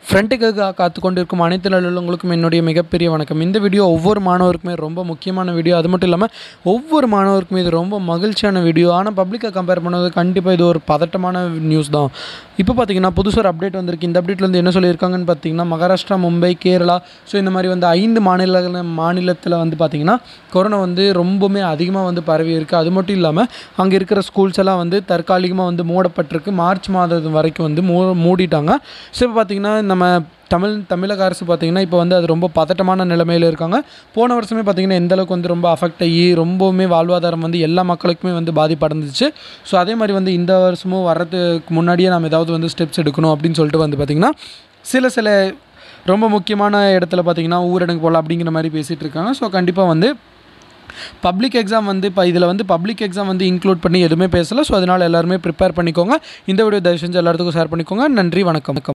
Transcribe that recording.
ஃப்ரெண்டுக்காக காத்து கொண்டிருக்கும் அனைத்து நல்லவங்களுக்கும் என்னுடைய மிகப்பெரிய வணக்கம் இந்த வீடியோ ஒவ்வொரு மாணவருக்குமே ரொம்ப முக்கியமான வீடியோ அது மட்டும் இல்லாமல் ஒவ்வொரு மாணவருக்குமே இது ரொம்ப மகிழ்ச்சியான வீடியோ ஆனால் பப்ளிக்கை கம்பேர் பண்ணுறது கண்டிப்பாக இது ஒரு பதட்டமான நியூஸ் தான் இப்போ பார்த்தீங்கன்னா புதுசு ஒரு அப்டேட் வந்திருக்கு இந்த அப்டேட்ல வந்து என்ன சொல்லியிருக்காங்கன்னு பார்த்தீங்கன்னா மகாராஷ்டிரா மும்பை கேரளா ஸோ இந்த மாதிரி வந்து ஐந்து மாநில மாநிலத்தில் வந்து பார்த்தீங்கன்னா கொரோனா வந்து ரொம்பவுமே அதிகமாக வந்து பரவி இருக்குது அது மட்டும் இல்லாமல் அங்கே இருக்கிற ஸ்கூல்ஸ் எல்லாம் வந்து தற்காலிகமாக வந்து மூடப்பட்டிருக்கு மார்ச் மாதம் வரைக்கும் வந்து மூ மூடிட்டாங்க ஸோ இப்போ பார்த்தீங்கன்னா நம்ம தமிழ் தமிழக அரசு பார்த்திங்கன்னா இப்போ வந்து அது ரொம்ப பதட்டமான நிலைமையில் இருக்காங்க போன வருஷமே பார்த்திங்கன்னா எந்த அளவுக்கு வந்து ரொம்ப அஃபெக்ட் ஆகி ரொம்பவுமே வாழ்வாதாரம் வந்து எல்லா மக்களுக்குமே வந்து பாதிப்படைஞ்சிச்சு ஸோ அதே மாதிரி வந்து இந்த வருஷமும் வர்றதுக்கு முன்னாடியே நம்ம ஏதாவது வந்து ஸ்டெப்ஸ் எடுக்கணும் அப்படின்னு சொல்லிட்டு வந்து பார்த்திங்கன்னா சில சில ரொம்ப முக்கியமான இடத்துல பார்த்திங்கன்னா ஊரடங்கு போகலாம் அப்படிங்கிற மாதிரி பேசிகிட்டு இருக்காங்க ஸோ கண்டிப்பாக வந்து பப்ளிக் எக்ஸாம் வந்து இப்போ இதில் வந்து பப்ளிக் எக்ஸாம் வந்து இன்க்ளூட் பண்ணி எதுவுமே பேசலை ஸோ அதனால் எல்லாருமே ப்ரிப்பேர் பண்ணிக்கோங்க இந்த வீடியோ தயவு செஞ்சு எல்லாத்துக்கும் ஷேர் பண்ணிக்கோங்க நன்றி வணக்கம்